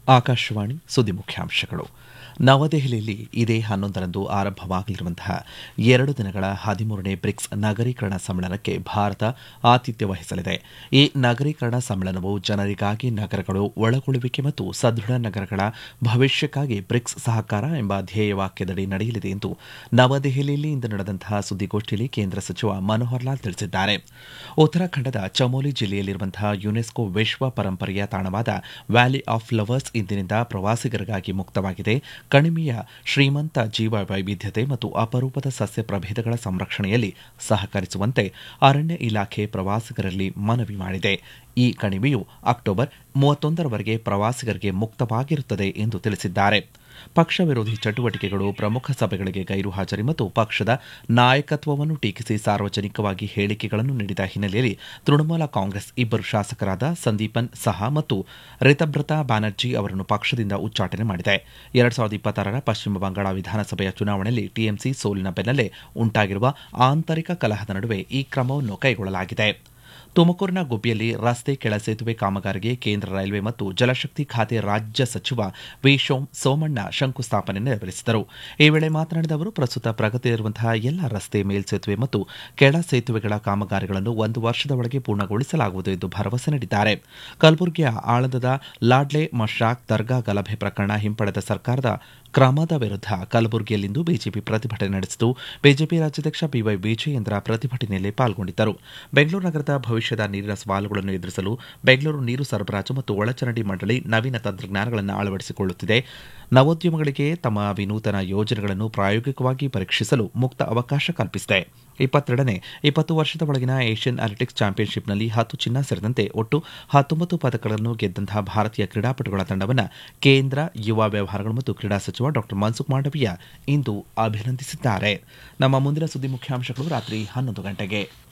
ಆಕಾಶವಾಣಿ ಸುದ್ದಿ ಮುಖ್ಯಾಂಶಗಳು ನವದೆಹಲಿಯಲ್ಲಿ ಇದೇ ಹನ್ನೊಂದರಂದು ಆರಂಭವಾಗಲಿರುವಂತಹ ಎರಡು ದಿನಗಳ ಹದಿಮೂರನೇ ಬ್ರಿಕ್ಸ್ ನಗರೀಕರಣ ಸಮ್ಮೇಳನಕ್ಕೆ ಭಾರತ ಆತಿಥ್ಯ ವಹಿಸಲಿದೆ ಈ ನಗರೀಕರಣ ಸಮ್ಮೇಳನವು ಜನರಿಗಾಗಿ ನಗರಗಳು ಒಳಗೊಳ್ಳುವಿಕೆ ಮತ್ತು ಸದೃಢ ನಗರಗಳ ಭವಿಷ್ಯಕ್ಕಾಗಿ ಬ್ರಿಕ್ಸ್ ಸಹಕಾರ ಎಂಬ ಧ್ಯೇಯವಾಕ್ಯದಡಿ ನಡೆಯಲಿದೆ ಎಂದು ನವದೆಹಲಿಯಲ್ಲಿ ಇಂದು ನಡೆದಂತಹ ಸುದ್ದಿಗೋಷ್ಠಿಯಲ್ಲಿ ಕೇಂದ್ರ ಸಚಿವ ಮನೋಹರ್ ಲಾಲ್ ತಿಳಿಸಿದ್ದಾರೆ ಉತ್ತರಾಖಂಡದ ಚಮೋಲಿ ಜಿಲ್ಲೆಯಲ್ಲಿರುವಂತಹ ಯುನೆಸ್ಕೋ ವಿಶ್ವ ಪರಂಪರೆಯ ತಾಣವಾದ ವ್ಯಾಲಿ ಆಫ್ ಫ್ಲವರ್ಸ್ ಇಂದಿನಿಂದ ಪ್ರವಾಸಿಗರಿಗಾಗಿ ಮುಕ್ತವಾಗಿದೆ ಕಣಿವೆಯ ಶ್ರೀಮಂತ ಜೀವ ವೈವಿಧ್ಯತೆ ಮತ್ತು ಅಪರೂಪದ ಸಸ್ಯ ಪ್ರಭೇದಗಳ ಸಂರಕ್ಷಣೆಯಲ್ಲಿ ಸಹಕರಿಸುವಂತೆ ಅರಣ್ಯ ಇಲಾಖೆ ಪ್ರವಾಸಿಗರಲ್ಲಿ ಮನವಿ ಮಾಡಿದೆ ಈ ಕಣಿವೆಯು ಅಕ್ಟೋಬರ್ ಮೂವತ್ತೊಂದರವರೆಗೆ ಪ್ರವಾಸಿಗರಿಗೆ ಮುಕ್ತವಾಗಿರುತ್ತದೆ ಎಂದು ತಿಳಿಸಿದ್ದಾರೆ ಪಕ್ಷ ವಿರೋಧಿ ಚಟುವಟಿಕೆಗಳು ಪ್ರಮುಖ ಸಭೆಗಳಿಗೆ ಗೈರು ಹಾಜರಿ ಮತ್ತು ಪಕ್ಷದ ನಾಯಕತ್ವವನ್ನು ಟೀಕಿಸಿ ಸಾರ್ವಜನಿಕವಾಗಿ ಹೇಳಿಕೆಗಳನ್ನು ನೀಡಿದ ಹಿನ್ನೆಲೆಯಲ್ಲಿ ತೃಣಮೂಲ ಕಾಂಗ್ರೆಸ್ ಇಬ್ಬರು ಶಾಸಕರಾದ ಸಂದೀಪನ್ ಸಹಾ ಮತ್ತು ರಿತಬ್ರತಾ ಬ್ಯಾನರ್ಜಿ ಅವರನ್ನು ಪಕ್ಷದಿಂದ ಉಚ್ಚಾಟನೆ ಮಾಡಿದೆ ಎರಡ್ ಸಾವಿರದ ಇಪ್ಪತ್ತಾರರ ಪಶ್ಚಿಮ ಬಂಗಾಳ ವಿಧಾನಸಭೆಯ ಚುನಾವಣೆಯಲ್ಲಿ ಟಿಎಂಸಿ ಸೋಲಿನ ಬೆನ್ನಲ್ಲೇ ಉಂಟಾಗಿರುವ ಆಂತರಿಕ ಕಲಹದ ನಡುವೆ ಈ ಕ್ರಮವನ್ನು ಕೈಗೊಳ್ಳಲಾಗಿದೆ ತುಮಕೂರಿನ ಗುಬ್ಬಿಯಲ್ಲಿ ರಸ್ತೆ ಕೆಳ ಸೇತುವೆ ಕಾಮಗಾರಿಗೆ ಕೇಂದ್ರ ರೈಲ್ವೆ ಮತ್ತು ಜಲಶಕ್ತಿ ಖಾತೆ ರಾಜ್ಯ ಸಚಿವ ವಿ ಸೋಮಣ್ಣ ಶಂಕುಸ್ಥಾಪನೆ ನೆರವೇರಿಸಿದರು ಈ ವೇಳೆ ಮಾತನಾಡಿದ ಅವರು ಪ್ರಸ್ತುತ ಪ್ರಗತಿಯಲ್ಲಿರುವಂತಹ ಎಲ್ಲ ರಸ್ತೆ ಮೇಲ್ಸೇತುವೆ ಮತ್ತು ಕೆಳ ಸೇತುವೆಗಳ ಕಾಮಗಾರಿಗಳನ್ನು ಒಂದು ವರ್ಷದ ಒಳಗೆ ಪೂರ್ಣಗೊಳಿಸಲಾಗುವುದು ಎಂದು ಭರವಸೆ ನೀಡಿದ್ದಾರೆ ಕಲಬುರಗಿಯ ಆಳಂದದ ಲಾಡ್ಲೆ ಮಶಾಕ್ ದರ್ಗಾ ಗಲಭೆ ಪ್ರಕರಣ ಹಿಂಪಡೆದ ಸರ್ಕಾರದ ಕ್ರಮದ ವಿರುದ್ಧ ಕಲಬುರಗಿಯಲ್ಲಿಂದು ಬಿಜೆಪಿ ಪ್ರತಿಭಟನೆ ನಡೆಸಿತು ಬಿಜೆಪಿ ರಾಜ್ಯಾಧ್ಯಕ್ಷ ಬಿವೈ ವಿಜಯೇಂದ್ರ ಪ್ರತಿಭಟನೆಯಲ್ಲಿ ಪಾಲ್ಗೊಂಡಿದ್ದರು ಬೆಂಗಳೂರು ನಗರದ ಭವಿಷ್ಯದ ನೀರಿನ ಸವಾಲುಗಳನ್ನು ಎದುರಿಸಲು ಬೆಂಗಳೂರು ನೀರು ಸರಬರಾಜು ಮತ್ತು ಒಳಚರಂಡಿ ಮಂಡಳಿ ನವೀನ ತಂತ್ರಜ್ಞಾನಗಳನ್ನು ಅಳವಡಿಸಿಕೊಳ್ಳುತ್ತಿದೆ ನವೋದ್ಯಮಗಳಿಗೆ ತಮ್ಮ ವಿನೂತನ ಯೋಜನೆಗಳನ್ನು ಪ್ರಾಯೋಗಿಕವಾಗಿ ಪರೀಕ್ಷಿಸಲು ಮುಕ್ತ ಅವಕಾಶ ಕಲ್ಪಿಸಿದೆ ಇಪ್ಪತ್ತೆರಡನೇ ಇಪ್ಪತ್ತು ವರ್ಷದ ಒಳಗಿನ ಏಷ್ಯನ್ ಅಥ್ಲೆಟಿಕ್ಸ್ ಚಾಂಪಿಯನ್ಶಿಪ್ನಲ್ಲಿ ಹತ್ತು ಚಿನ್ನ ಸೇರಿದಂತೆ ಒಟ್ಟು ಹತ್ತೊಂಬತ್ತು ಪದಕಗಳನ್ನು ಗೆದ್ದಂತಹ ಭಾರತೀಯ ಕ್ರೀಡಾಪಟುಗಳ ತಂಡವನ್ನು ಕೇಂದ್ರ ಯುವ ವ್ಯವಹಾರಗಳು ಮತ್ತು ಕ್ರೀಡಾ ಸಚಿವ ಡಾ ಮನ್ಸುಖ್ ಮಾಂಡವೀಯ ಇಂದು ಅಭಿನಂದಿಸಿದ್ದಾರೆ ನಮ್ಮ ಮುಂದಿನ ಸುದ್ದಿ ಮುಖ್ಯಾಂಶಗಳು ರಾತ್ರಿ ಹನ್ನೊಂದು ಗಂಟೆಗೆ